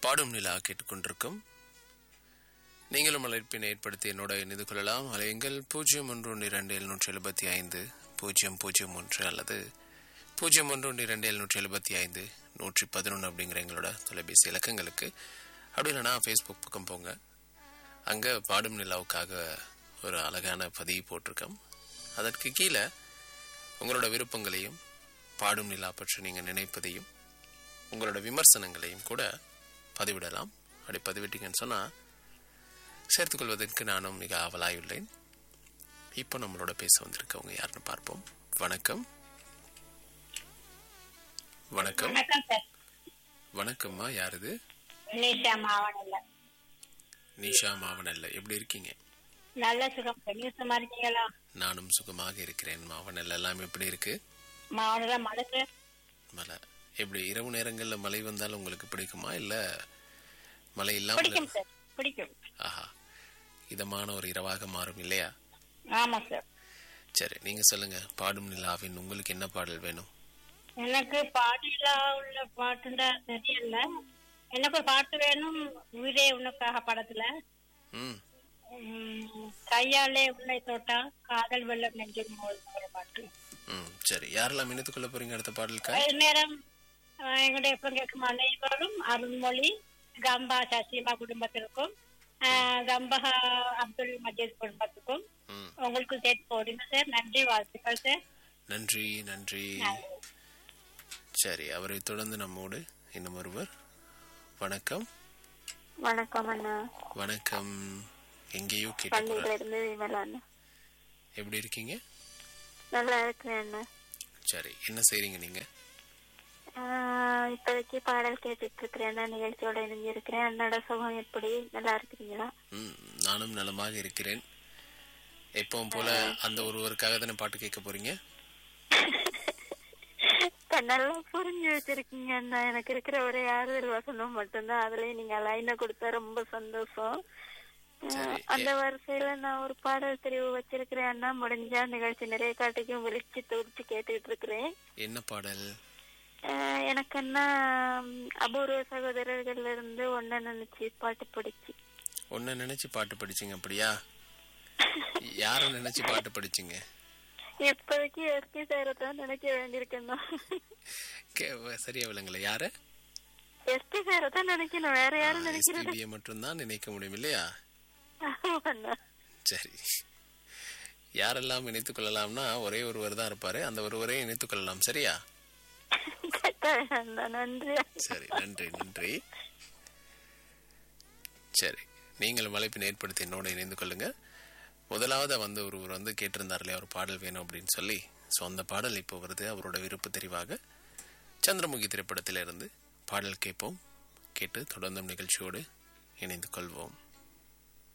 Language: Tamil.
பாடும் நிலா கேட்டுக்கொண்டிருக்கும் நீங்களும் அழைப்பினை ஏற்படுத்தி என்னோட இணைந்து கொள்ளலாம் அலையுங்கள் பூஜ்ஜியம் ஒன்று ஒன்று இரண்டு எழுநூற்றி எழுபத்தி ஐந்து பூஜ்ஜியம் பூஜ்ஜியம் ஒன்று அல்லது பூஜ்ஜியம் ஒன்று ஒன்று இரண்டு எழுநூற்றி எழுபத்தி ஐந்து நூற்றி பதினொன்று அப்படிங்கிற எங்களோட தொலைபேசி இலக்கங்களுக்கு அப்படி இல்லைனா ஃபேஸ்புக் பக்கம் போங்க அங்கே பாடும் நிலாவுக்காக ஒரு அழகான பதிவு போட்டிருக்கோம் அதற்கு கீழே உங்களோட விருப்பங்களையும் பாடும் நிலா பற்றி நீங்கள் நினைப்பதையும் உங்களோட விமர்சனங்களையும் கூட பதிவிடலாம் அப்படி பதிவிட்டீங்கன்னு சொன்னால் சேர்த்துக்கொள்வதற்கு நானும் மிக ஆவலாயுள்ளேன் இப்போ நம்மளோட பேச வந்திருக்கவங்க யாருன்னு பார்ப்போம் வணக்கம் வணக்கம் வணக்கம் சார் வணக்கம்மா யார் இது நிஷா மாவனல்ல நிஷா மாவனல்ல எப்படி இருக்கீங்க நல்ல சுகம் சார் நீங்க சும்மா இருக்கீங்களா நானும் சுகமாக இருக்கிறேன் மாவனல்ல எல்லாம் எப்படி இருக்கு மாவனல்ல மழை சார் மழை எப்படி இரவு நேரங்கள்ல மழை வந்தாலும் உங்களுக்கு பிடிக்குமா இல்ல மழை இல்லாமல் பிடிக்கும் சார் பிடிக்கும் ஆஹா இதமான ஒரு இரவாக மாறும் இல்லையா ஆமா சார் சரி நீங்க சொல்லுங்க பாடும் நிலாவின் உங்களுக்கு என்ன பாடல் வேணும் எனக்கு பாட்டிலா உள்ள பாட்டுண்டா தெரியல எனக்கு ஒரு பாட்டு வேணும் உயிரே உனக்காக படத்துல ம் உம், கையாலே உன்னை தொட்டா காதல் வெள்ளம் நெஞ்சில் மோதும் ஒரு பாட்டு ம் சரி யாரெல்லாம் இணைத்துக் கொள்ள போறீங்க அடுத்த பாடலுக்கா அது நேரம் அஹ், எங்களுடைய எப்ப கேட்கும் அனைவரும் அருண்மொழி கம்பா சசிமா குடும்பத்திற்கும் அஹ், கம்பா அப்துல் மஜீத் குடும்பத்துக்கும் ம் உங்களுக்கு சேர்த்து போடுங்க சார் நன்றி வாழ்த்துக்கள் சார் நன்றி நன்றி சரி அவரை தொடர்ந்து நம்மோடு இன்னும் ஒருவர் வணக்கம் வணக்கம் அண்ணா வணக்கம் எங்கேயோ கேட்டு பள்ளியில இருந்து விமலா அண்ணா எப்படி இருக்கீங்க நல்லா இருக்கிறேன் அண்ணா சரி என்ன செய்றீங்க நீங்க ஆஹ் இப்போதைக்கு பாடல் கேட்டுட்டு இருக்கிறேன் அண்ணா நிகழ்ச்சியோட இணைஞ்சிருக்கிறேன் அண்ணோட சுகம் எப்படி நல்லா இருக்கிறீங்களா ம் நானும் நலமாக இருக்கிறேன் எப்பவும் போல அந்த ஒருவருக்காக தானே பாட்டு கேட்க போறீங்க இப்ப நல்லா புரிஞ்சு வச்சிருக்கீங்க அண்ணா எனக்கு இருக்கிற ஒரே ஆறுதல் வசனம் மட்டும்தான் அதுலயே நீங்க லைனை கொடுத்தா ரொம்ப சந்தோஷம் ஆஹ் சரி. அந்த வரிசையில நான் ஒரு பாடல் தெரிவு வச்சிருக்கிறேன் அண்ணா முடிஞ்சா நிகழ்ச்சி நிறைய காட்டிக்கும் விழிச்சு துடிச்சு கேட்டுக்கிட்டு இருக்கிறேன் என்ன பாடல் ஆஹ் எனக்கு என்ன ம், அபூர்வ சகோதரர்கள்ல இருந்து ஒன்ன நினைச்சு பாட்டு பிடிச்சு ஒன்ன நினைச்சு பாட்டு படிச்சீங்க அப்படியா யார நினைச்சு பாட்டு படிச்சீங்க இப்போதைக்கு எஸ்கே சாரை தான் நினைக்க வேண்டியிருக்கேன் கே- சரியா விளங்கல யார எஸ்கே சாரை தான் நினைக்கணும் வேற யாரும் நினைக்கிறது எஸ்பிபியை மட்டும்தான் நினைக்க முடியும் இல்லையா ஆமாண்ணா. சரி யாரெல்லாம் இணைத்துக் கொள்ளலாம்னா ஒரே ஒருவர் தான் இருப்பாரு அந்த ஒருவரை இணைத்துக் கொள்ளலாம் சரியா கட்டாயம் அண்ணா, நன்றி சரி நன்றி நன்றி சரி நீங்கள் அழைப்பினை ஏற்படுத்தி என்னோட இணைந்து கொள்ளுங்க முதலாவது வந்து ஒருவர் வந்து கேட்டிருந்தார் இல்லையா ஒரு பாடல் வேணும் அப்படின்னு சொல்லி ஸோ அந்த பாடல் இப்போ வருது அவரோட விருப்ப தெரிவாக சந்திரமுகி திரைப்படத்திலிருந்து பாடல் கேட்போம் கேட்டு தொடர்ந்தும் நிகழ்ச்சியோடு இணைந்து கொள்வோம்